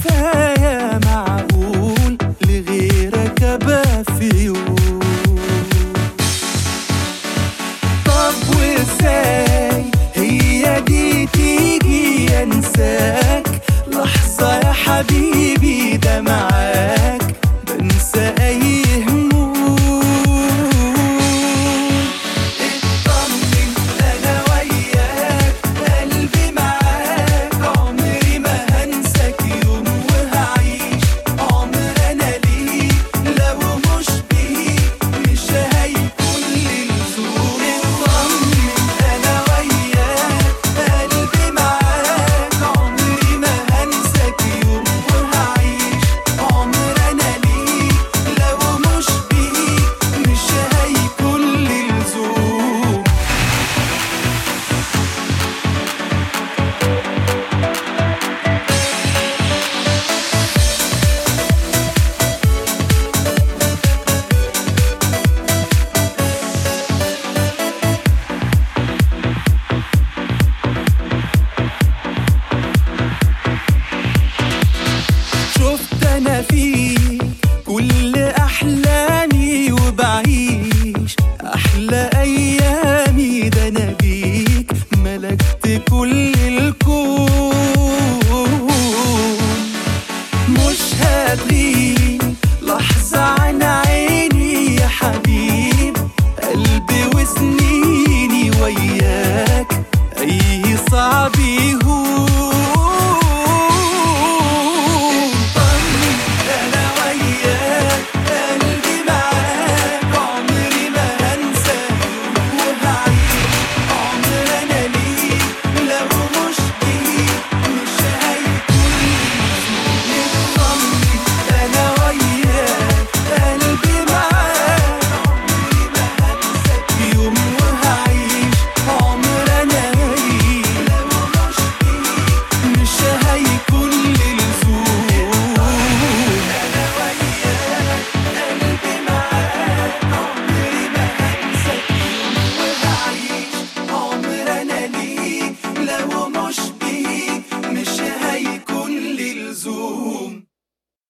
كفاية معقول لغيرك أبقى في يوم طب وازاي هي دي تيجي انساك لحظة يا حبيبي ده معاك بنسى اي هموم اطمن انا وياك قلبي معاك عمري ما هنساك يوم وهعيش عمر انا ليك لو مش بيك مش هيكون لي لزوم اطمن انا وياك قلبي معاك عمري ما هنساك يوم وهعيش عمر انا ليك لو مش بيك مش هيكون لي لزوم شفت انا